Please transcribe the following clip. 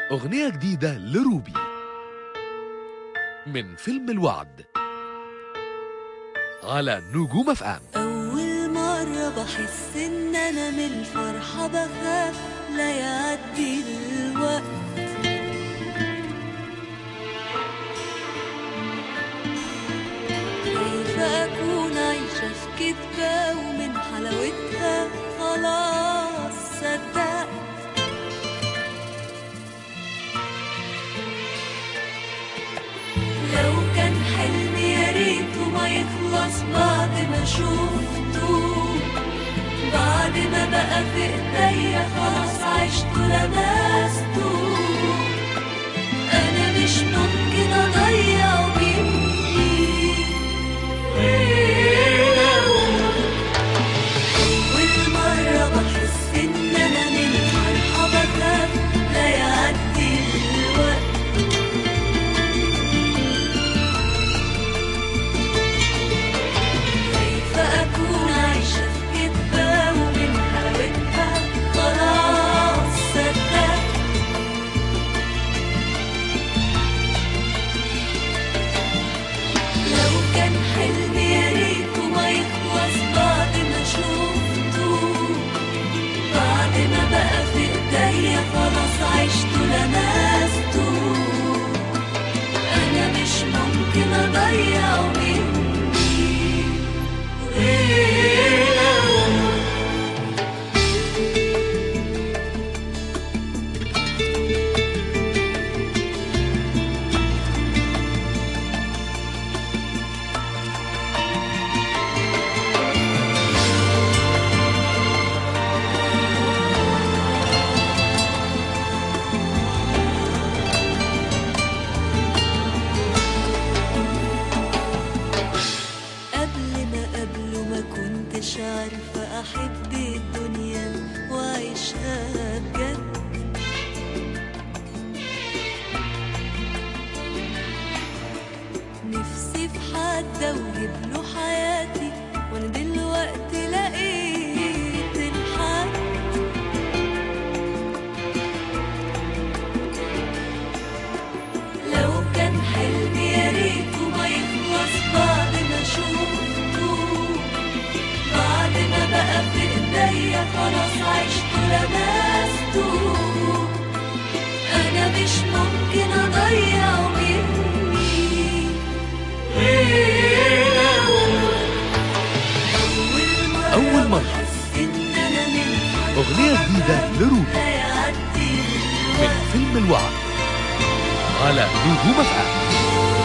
أغنية جديدة لروبي من فيلم الوعد على نجوم اف ام أول مرة بحس إن أنا من الفرحة بخاف لا يعدي الوقت خايفة أكون عايشة في كدبة ومن حلاوتها خلاص صدقت لو كان حلمي يا ريته ما يخلص بعد ما شفته بعد ما بقى في ايديا خلاص عشت لمسته انا مش ممكن اضيع مني اول مره بحس ان انا من الفرحه بخاف لا يعدي الوقت خايفة أكون عايشة في كدبة ومن حلاوتها خلاص صدقت لو كان حلمي يا ريته ما يخلص بعد ما شفته بعد ما بقى في ايديا خلاص عشت لمسته أنا مش ممكن أضيع مني غيره قبل ما قبله ما كنتش عارفة أحب الدنيا وأعيشها بجد نفسي في حد أوهب له حياتي وأنا دلوقتي لقيت الحد لو كان حلمي يا ريته ما يخلص بعد ما شفته بعد ما بقى في ايديا خلاص عشت لمسته انا مش ممكن اضيع مني غيره أول مرة أحس إن أنا من أغنية جديدة لروبي لا يعدي من فيلم الوعد على نجوم اف ام